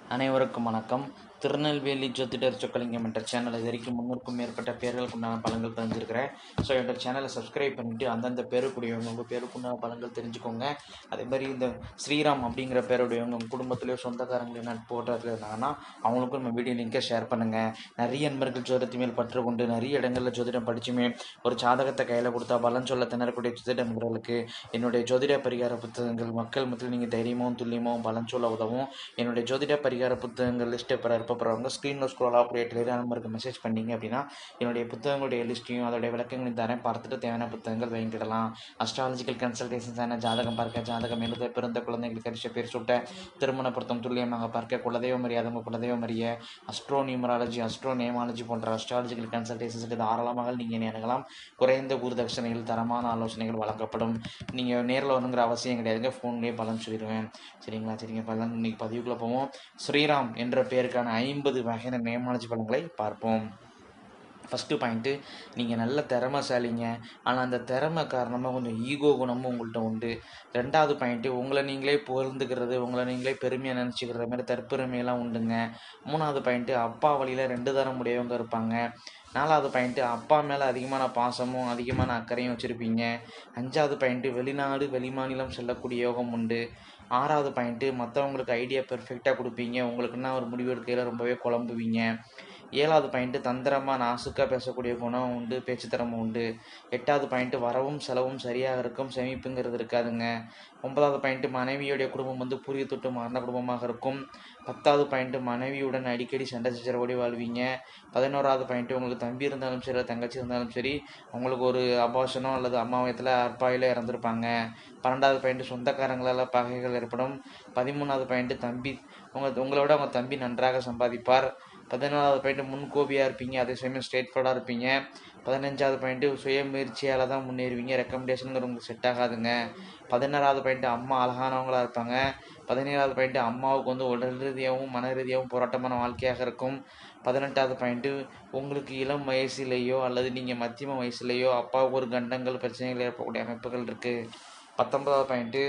அனைவருக்கும் வணக்கம் திருநெல்வேலி ஜோதிடர் சொக்கலிங்கம் என்ற சேனல் இது வரைக்கும் முன்னூறுக்கும் மேற்பட்ட பேர்களுக்கு உண்டான பலன்கள் தெரிஞ்சிருக்கிறேன் ஸோ என்னோட சேனலை சப்ஸ்கிரைப் பண்ணிவிட்டு அந்தந்த பேருக்குடையவங்க உங்கள் பேருக்கு உண்டான பலன்கள் தெரிஞ்சுக்கோங்க அதே மாதிரி இந்த ஸ்ரீராம் அப்படிங்கிற பேருடையவங்க உங்கள் குடும்பத்திலேயோ சொந்தக்காரங்களே நட்போட்டாக இருந்தாங்கன்னா அவங்களுக்கும் நம்ம வீடியோ லிங்கை ஷேர் பண்ணுங்கள் நிறைய நண்பர்கள் ஜோதிடத்து மேல் பற்று கொண்டு நிறைய இடங்களில் ஜோதிடம் படிச்சுமே ஒரு ஜாதகத்தை கையில் கொடுத்தா பலன் சொல்ல திணறக்கூடிய ஜோதிட நண்பர்களுக்கு என்னுடைய ஜோதிட பரிகார புத்தகங்கள் மக்கள் மத்தியில் நீங்கள் தைரியமாகவும் துல்லியமாகவும் பலன் சொல்ல உதவும் என்னுடைய ஜோதிட பரிகார புத்தகங்கள் லிஸ்ட்டை பெற இருப்பவங்க ஸ்க்ரீனில் ஸ்க்ரோல் ஆகக்கூடிய டெலிகிராம் நம்பருக்கு மெசேஜ் பண்ணீங்க அப்படின்னா என்னுடைய புத்தகங்களுடைய லிஸ்ட்டையும் அதோடைய விளக்கங்களையும் தரேன் பார்த்துட்டு தேவையான புத்தகங்கள் வாங்கிக்கிடலாம் அஸ்ட்ராலஜிக்கல் கன்சல்டேஷன்ஸ் ஆன ஜாதகம் பார்க்க ஜாதகம் எழுத பிறந்த குழந்தைகளுக்கு அரிச பேர் சுட்ட திருமண பொருத்தம் துல்லியமாக பார்க்க குலதெய்வம் அறியாதவங்க குலதெய்வம் அறிய அஸ்ட்ரோ நியூமராலஜி அஸ்ட்ரோ நேமாலஜி போன்ற அஸ்ட்ராலஜிக்கல் கன்சல்டேஷன்ஸுக்கு தாராளமாக நீங்கள் அணுகலாம் குறைந்த குருதட்சணையில் தரமான ஆலோசனைகள் வழங்கப்படும் நீங்கள் நேரில் வரணுங்கிற அவசியம் கிடையாதுங்க ஃபோன்லேயே பலன் சொல்லிடுவேன் சரிங்களா சரிங்க பலன் இன்னைக்கு பதிவுக்குள்ளே போவோம் ஸ்ரீராம் என்ற பெயருக்கான ஐம்பது வகையான நேமாலஜி பலன்களை பார்ப்போம் ஃபஸ்ட்டு பாயிண்ட்டு நீங்கள் நல்ல திறமைசாலிங்க ஆனால் அந்த திறமை காரணமாக கொஞ்சம் ஈகோ குணமும் உங்கள்கிட்ட உண்டு ரெண்டாவது பாயிண்ட்டு உங்களை நீங்களே புகழ்ந்துக்கிறது உங்களை நீங்களே பெருமையாக நினச்சிக்கிற மாதிரி தற்பெருமையெல்லாம் உண்டுங்க மூணாவது பாயிண்ட்டு அப்பா வழியில் ரெண்டு தரம் உடையவங்க இருப்பாங்க நாலாவது பாயிண்ட்டு அப்பா மேலே அதிகமான பாசமும் அதிகமான அக்கறையும் வச்சுருப்பீங்க அஞ்சாவது பாயிண்ட்டு வெளிநாடு வெளிமாநிலம் செல்லக்கூடிய யோகம் உண்டு ஆறாவது பாயிண்ட்டு மற்றவங்களுக்கு ஐடியா பெர்ஃபெக்டாக கொடுப்பீங்க உங்களுக்குன்னா ஒரு முடிவு எடுக்கையில் ரொம்பவே குழம்புவீங்க ஏழாவது பாயிண்ட்டு தந்திரமாக நாசுக்காக பேசக்கூடிய குணம் உண்டு பேச்சு திறமை உண்டு எட்டாவது பாயிண்ட்டு வரவும் செலவும் சரியாக இருக்கும் சேமிப்புங்கிறது இருக்காதுங்க ஒன்பதாவது பாயிண்ட்டு மனைவியுடைய குடும்பம் வந்து புரிய தொட்டு மாறின குடும்பமாக இருக்கும் பத்தாவது பாயிண்ட்டு மனைவியுடன் அடிக்கடி சண்டை சச்சரவோடி வாழ்வீங்க பதினோராவது பாயிண்ட்டு உங்களுக்கு தம்பி இருந்தாலும் சரி தங்கச்சி இருந்தாலும் சரி உங்களுக்கு ஒரு அபாஷனோ அல்லது அம்மாவயத்தில் அற்பாயில் இறந்துருப்பாங்க பன்னெண்டாவது பாயிண்ட்டு சொந்தக்காரங்களால் பகைகள் ஏற்படும் பதிமூணாவது பாயிண்ட்டு தம்பி உங்கள் உங்களோட உங்கள் தம்பி நன்றாக சம்பாதிப்பார் பதினாலாவது பாயிண்ட்டு முன்கோபியாக இருப்பீங்க அதே சமயம் ஸ்ட்ரெயிட் ஃபார்டாக இருப்பீங்க பதினஞ்சாவது பாயிண்ட்டு சுய முயற்சியால் தான் முன்னேறுவீங்க ரெக்கமெண்டேஷனுங்கிற உங்களுக்கு செட் ஆகாதுங்க பதினாறாவது பாயிண்ட்டு அம்மா அழகானவங்களாக இருப்பாங்க பதினேழாவது பாயிண்ட்டு அம்மாவுக்கு வந்து உடல் ரீதியாகவும் மன ரீதியாகவும் போராட்டமான வாழ்க்கையாக இருக்கும் பதினெட்டாவது பாயிண்ட்டு உங்களுக்கு இளம் வயசுலேயோ அல்லது நீங்கள் மத்தியம வயசுலேயோ அப்பாவுக்கு ஒரு கண்டங்கள் பிரச்சனைகள் ஏற்படக்கூடிய அமைப்புகள் இருக்குது பத்தொன்பதாவது பாயிண்ட்டு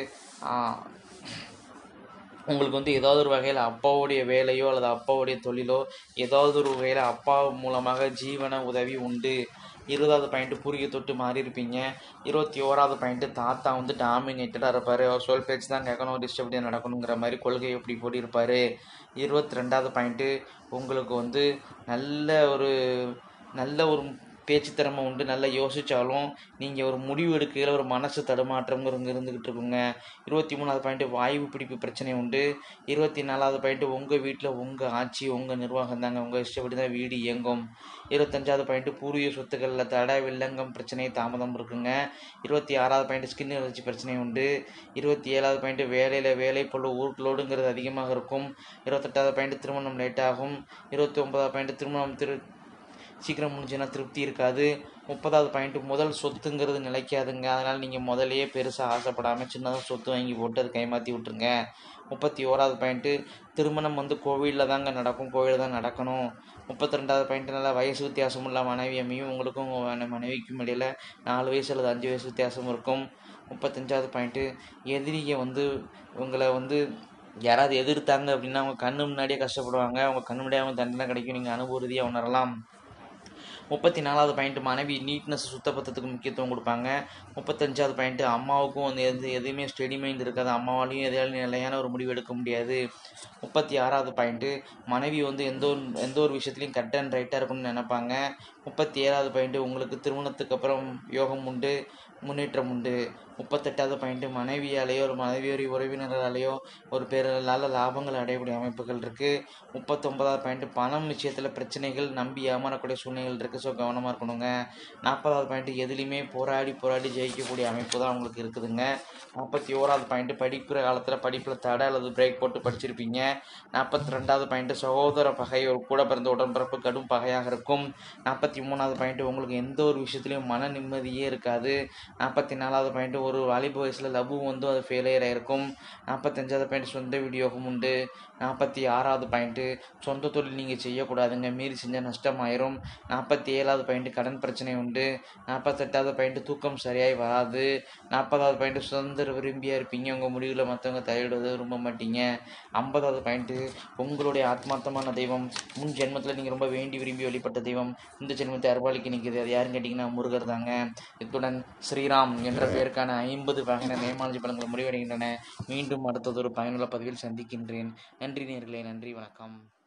உங்களுக்கு வந்து ஏதாவது ஒரு வகையில் அப்பாவுடைய வேலையோ அல்லது அப்பாவுடைய தொழிலோ ஏதாவது ஒரு வகையில் அப்பா மூலமாக ஜீவன உதவி உண்டு இருபதாவது பாயிண்ட்டு பூரிய தொட்டு மாறி இருப்பீங்க இருபத்தி ஓராவது பாயிண்ட்டு தாத்தா வந்து டாமினேட்டடாக இருப்பார் அவர் சொல் பேச்சு தான் கேட்கணும் டிஸ்டர்ப்டியாக நடக்கணுங்கிற மாதிரி கொள்கை எப்படி போட்டி இருப்பார் இருபத்தி ரெண்டாவது பாயிண்ட்டு உங்களுக்கு வந்து நல்ல ஒரு நல்ல ஒரு பேச்சு திறமை உண்டு நல்லா யோசித்தாலும் நீங்கள் ஒரு முடிவு எடுக்கையில் ஒரு மனசு தடுமாற்றம்ங்கிறது இருந்துக்கிட்டு இருக்குங்க இருபத்தி மூணாவது பாயிண்ட்டு வாயு பிடிப்பு பிரச்சனை உண்டு இருபத்தி நாலாவது பாயிண்ட்டு உங்கள் வீட்டில் உங்கள் ஆட்சி உங்கள் நிர்வாகம் தாங்க உங்கள் இஷ்டப்படி தான் வீடு இயங்கும் இருபத்தஞ்சாவது பாயிண்ட்டு பூர்வீக சொத்துக்களில் தடை வில்லங்கம் பிரச்சனை தாமதம் இருக்குங்க இருபத்தி ஆறாவது பாயிண்ட்டு ஸ்கின் அலர்ஜி பிரச்சனை உண்டு இருபத்தி ஏழாவது பாயிண்ட்டு வேலையில் வேலை பொருள் ஊர்லோடுங்கிறது அதிகமாக இருக்கும் இருபத்தெட்டாவது பாயிண்ட்டு திருமணம் லேட் ஆகும் இருபத்தி ஒன்பதாவது பாயிண்ட்டு திருமணம் திரு சீக்கிரம் முடிஞ்சுன்னா திருப்தி இருக்காது முப்பதாவது பாயிண்ட்டு முதல் சொத்துங்கிறது நிலைக்காதுங்க அதனால் நீங்கள் முதலையே பெருசாக ஆசைப்படாமல் சின்னதாக சொத்து வாங்கி போட்டு அதை கைமாற்றி விட்ருங்க முப்பத்தி ஓராவது பாயிண்ட்டு திருமணம் வந்து கோவிலில் தாங்க நடக்கும் கோவிலில் தான் நடக்கணும் முப்பத்தி ரெண்டாவது பாயிண்ட்டு நல்லா வயசு வித்தியாசம் உள்ள மனைவி அமையும் உங்களுக்கும் உங்கள் மனைவிக்கும் இடையில் நாலு வயசு அல்லது அஞ்சு வயசு வித்தியாசம் இருக்கும் முப்பத்தஞ்சாவது பாயிண்ட்டு எதிரியை வந்து உங்களை வந்து யாராவது எதிர்த்தாங்க அப்படின்னா அவங்க கண்ணு முன்னாடியே கஷ்டப்படுவாங்க அவங்க கண்ணு முன்னாடியே அவங்க தண்டனை கிடைக்கும் நீங்கள் அனுபவ ரீதியாக உணரலாம் முப்பத்தி நாலாவது பாயிண்ட்டு மனைவி நீட்னஸ் சுத்தபத்தத்துக்கு முக்கியத்துவம் கொடுப்பாங்க முப்பத்தஞ்சாவது பாயிண்ட்டு அம்மாவுக்கும் வந்து எது எதுவுமே ஸ்டெடி மைண்ட் இருக்காது அம்மாவாலையும் எதையாலும் நிலையான ஒரு முடிவு எடுக்க முடியாது முப்பத்தி ஆறாவது பாயிண்ட்டு மனைவி வந்து எந்த ஒரு எந்த ஒரு விஷயத்துலையும் கட் அண்ட் ரைட்டாக இருக்கணும்னு நினைப்பாங்க முப்பத்தி ஏழாவது பாயிண்ட்டு உங்களுக்கு திருமணத்துக்கு அப்புறம் யோகம் உண்டு முன்னேற்றம் உண்டு முப்பத்தெட்டாவது பாயிண்ட்டு மனைவியாலேயோ ஒரு மனைவியோடைய உறவினராலேயோ ஒரு பேரால் லாபங்கள் அடையக்கூடிய அமைப்புகள் இருக்குது முப்பத்தொன்பதாவது பாயிண்ட்டு பணம் விஷயத்தில் பிரச்சனைகள் நம்பி ஏமாறக்கூடிய சூழ்நிலைகள் இருக்குது ஸோ கவனமாக இருக்கணுங்க நாற்பதாவது பாயிண்ட்டு எதுலேயுமே போராடி போராடி ஜெயிக்கக்கூடிய அமைப்பு தான் உங்களுக்கு இருக்குதுங்க நாற்பத்தி ஓராவது பாயிண்ட்டு படிக்கிற காலத்தில் படிப்பில் தடை அல்லது பிரேக் போட்டு படிச்சிருப்பீங்க நாற்பத்தி ரெண்டாவது பாயிண்ட்டு சகோதர பகை ஒரு கூட பிறந்த உடன்பிறப்பு கடும் பகையாக இருக்கும் நாற்பத்தி மூணாவது பாயிண்ட்டு உங்களுக்கு எந்த ஒரு விஷயத்துலையும் மன நிம்மதியே இருக்காது நாற்பத்தி நாலாவது பாயிண்ட்டு ஒரு வாலிப வயசில் லவ்வும் வந்து அது ஃபெயிலியர் ஆகிருக்கும் நாற்பத்தஞ்சாவது பாயிண்ட் சொந்த வீடியோவும் உண்டு நாற்பத்தி ஆறாவது பாயிண்ட்டு சொந்த தொழில் நீங்கள் செய்யக்கூடாதுங்க மீறி செஞ்சால் நஷ்டமாயிரும் நாற்பத்தி ஏழாவது பாயிண்ட்டு கடன் பிரச்சனை உண்டு நாற்பத்தெட்டாவது பாயிண்ட்டு தூக்கம் சரியாய் வராது நாற்பதாவது பாயிண்ட்டு சுதந்திர விரும்பியாக இருப்பீங்க உங்கள் முடிவில் மற்றவங்க தலையிடுவதை விரும்ப மாட்டீங்க ஐம்பதாவது பாயிண்ட்டு உங்களுடைய ஆத்மார்த்தமான தெய்வம் முன் ஜென்மத்தில் நீங்கள் ரொம்ப வேண்டி விரும்பி வழிபட்ட தெய்வம் இந்த ஜென்மத்தை அருவாளிக்கு நிற்கிது அது யாருன்னு கேட்டிங்கன்னா முருகர் தாங்க இத்துடன் ஸ்ரீராம் என்ற பெயருக்கான ஐம்பது வகையான நேமாலஜி பலன்கள் முடிவடைகின்றன மீண்டும் அடுத்ததொரு பயனுள்ள பதிவில் சந்திக்கின்றேன் நன்றி நேர்களே நன்றி வணக்கம்